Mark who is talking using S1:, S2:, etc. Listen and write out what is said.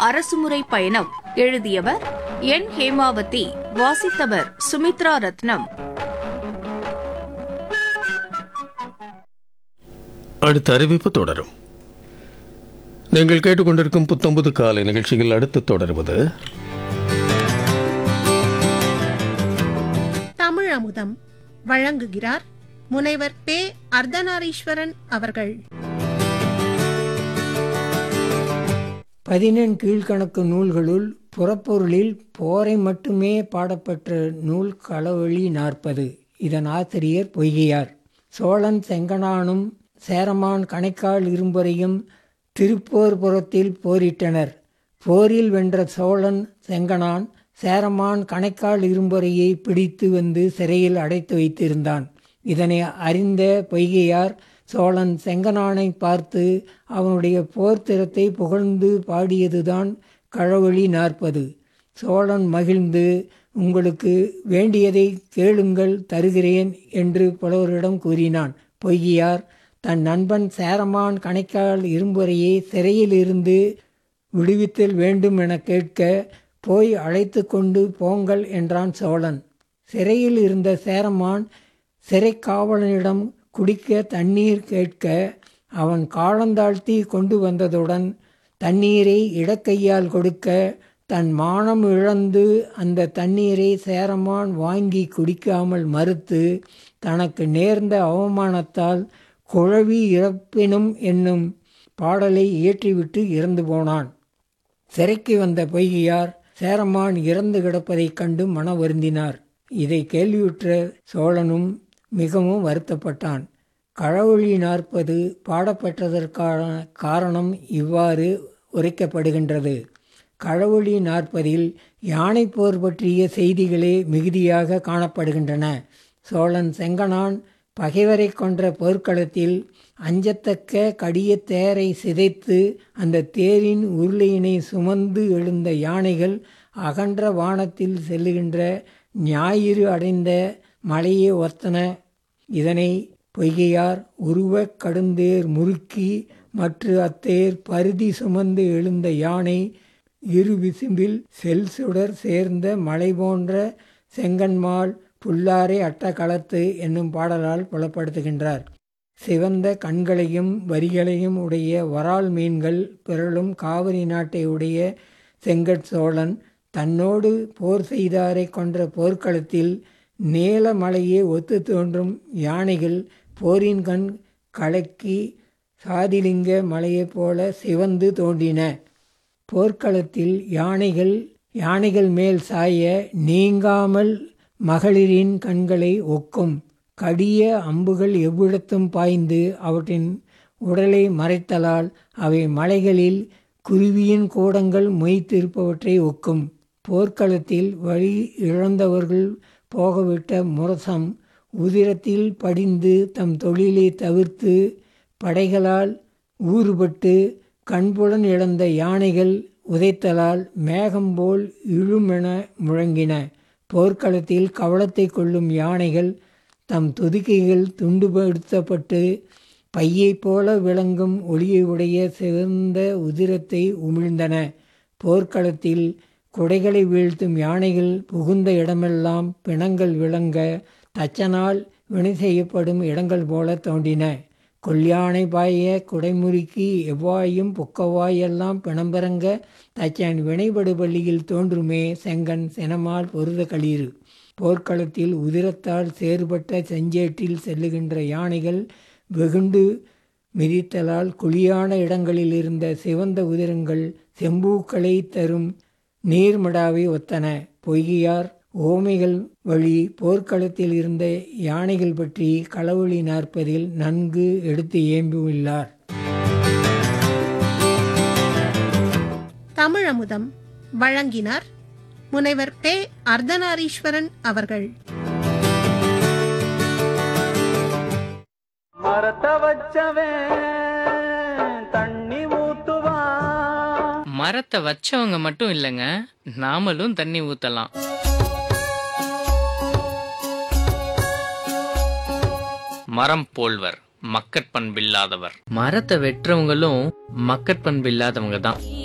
S1: அரசுமுறை பயணம் எழுதியவர் என் ஹேமாவதி வாசித்தவர் சுமித்ரா ரத்னம்
S2: அடுத்த அறிவிப்பு தொடரும் நீங்கள் கேட்டுக்கொண்டிருக்கும் புத்தம்புது காலை நிகழ்ச்சியில் அடுத்து தொடருவது
S3: தமிழ் அமுதம் வழங்குகிறார் முனைவர் பே அர்த்தநாரீஸ்வரன் அவர்கள்
S4: பதினெண் கீழ்கணக்கு நூல்களுள் புறப்பொருளில் போரை மட்டுமே பாடப்பெற்ற நூல் களவழி நாற்பது இதன் ஆசிரியர் பொய்கையார் சோழன் செங்கனானும் சேரமான் கணைக்கால் இரும்பரையும் திருப்போர்புறத்தில் போரிட்டனர் போரில் வென்ற சோழன் செங்கனான் சேரமான் கணைக்கால் இரும்பொறையை பிடித்து வந்து சிறையில் அடைத்து வைத்திருந்தான் இதனை அறிந்த பொய்கையார் சோழன் செங்கனானை பார்த்து அவனுடைய போர்த்திறத்தை புகழ்ந்து பாடியதுதான் களவழி நாற்பது சோழன் மகிழ்ந்து உங்களுக்கு வேண்டியதை கேளுங்கள் தருகிறேன் என்று புலவரிடம் கூறினான் பொய்கையார் தன் நண்பன் சேரமான் கணைக்கால் இரும்புறையை சிறையிலிருந்து விடுவித்தல் வேண்டும் என கேட்க போய் அழைத்து கொண்டு போங்கள் என்றான் சோழன் சிறையில் இருந்த சேரமான் சிறை காவலனிடம் குடிக்க தண்ணீர் கேட்க அவன் காலந்தாழ்த்தி கொண்டு வந்ததுடன் தண்ணீரை இடக்கையால் கொடுக்க தன் மானம் இழந்து அந்த தண்ணீரை சேரமான் வாங்கி குடிக்காமல் மறுத்து தனக்கு நேர்ந்த அவமானத்தால் குழவி இறப்பினும் என்னும் பாடலை இயற்றிவிட்டு இறந்து போனான் சிறைக்கு வந்த பொய்கையார் சேரமான் இறந்து கிடப்பதைக் கண்டு மன வருந்தினார் இதை கேள்வியுற்ற சோழனும் மிகவும் வருத்தப்பட்டான் களவொளி நாற்பது பாடப்பெற்றதற்கான காரணம் இவ்வாறு உரைக்கப்படுகின்றது களவொளி நாற்பதில் யானை போர் பற்றிய செய்திகளே மிகுதியாக காணப்படுகின்றன சோழன் செங்கனான் பகைவரை கொன்ற போர்க்களத்தில் அஞ்சத்தக்க கடிய தேரை சிதைத்து அந்த தேரின் உருளையினை சுமந்து எழுந்த யானைகள் அகன்ற வானத்தில் செல்லுகின்ற ஞாயிறு அடைந்த மலையே ஒத்தன இதனை பொய்கையார் உருவக் கடுந்தேர் முறுக்கி மற்ற அத்தேர் பருதி சுமந்து எழுந்த யானை இரு விசும்பில் செல் சுடர் சேர்ந்த மலை போன்ற செங்கன்மால் புல்லாரை அட்டகளத்து என்னும் பாடலால் புலப்படுத்துகின்றார் சிவந்த கண்களையும் வரிகளையும் உடைய வரால் மீன்கள் பிறழும் காவிரி நாட்டை உடைய செங்கட் சோழன் தன்னோடு போர் செய்தாரை கொன்ற போர்க்களத்தில் நேல மலையே ஒத்து தோன்றும் யானைகள் போரின் கண் கலக்கி சாதிலிங்க மலையைப் போல சிவந்து தோன்றின போர்க்களத்தில் யானைகள் யானைகள் மேல் சாய நீங்காமல் மகளிரின் கண்களை ஒக்கும் கடிய அம்புகள் எவ்விடத்தும் பாய்ந்து அவற்றின் உடலை மறைத்தலால் அவை மலைகளில் குருவியின் கூடங்கள் மொய்த்திருப்பவற்றை ஒக்கும் போர்க்களத்தில் வழி இழந்தவர்கள் போகவிட்ட முரசம் உதிரத்தில் படிந்து தம் தொழிலை தவிர்த்து படைகளால் ஊறுபட்டு கண்புலன் இழந்த யானைகள் உதைத்தலால் மேகம்போல் இழுமென முழங்கின போர்க்களத்தில் கவலத்தை கொள்ளும் யானைகள் தம் துதிக்கைகள் துண்டுபடுத்தப்பட்டு பையைப் போல விளங்கும் ஒளியுடைய சிவந்த உதிரத்தை உமிழ்ந்தன போர்க்களத்தில் குடைகளை வீழ்த்தும் யானைகள் புகுந்த இடமெல்லாம் பிணங்கள் விளங்க தச்சனால் வினை செய்யப்படும் இடங்கள் போல தோன்றின கொல்யானை பாய குடைமுறுக்கி எவ்வாயும் புக்கவாயெல்லாம் பிணம்பிறங்க தச்சன் வினைபடு பள்ளியில் தோன்றுமே செங்கன் சினமால் பொருத களீறு போர்க்களத்தில் உதிரத்தால் சேறுபட்ட செஞ்சேட்டில் செல்லுகின்ற யானைகள் வெகுண்டு மிதித்தலால் குழியான இடங்களில் இருந்த சிவந்த உதிரங்கள் செம்பூக்களை தரும் நீர்மடாவை ஒத்தன பொய்கையார் ஓமைகள் வழி போர்க்களத்தில் இருந்த யானைகள் பற்றி களவழி நாற்பதில் நன்கு எடுத்து ஏம்பியுள்ளார்
S3: தமிழ் அமுதம் வழங்கினார் முனைவர் பே அர்த்தநாரீஸ்வரன் அவர்கள்
S5: மரத்தை வச்சவன் தண்ணி ஊத்துவான்
S6: மரத்தை வச்சவங்க மட்டும் இல்லைங்க நாமளும் தண்ணி ஊத்தலாம் மரம் போல்வர் மக்கட் பண்பில்லாதவர் மரத்தை வெட்டுறவங்களும் மக்கட் பண்பில்லாதவங்க தான்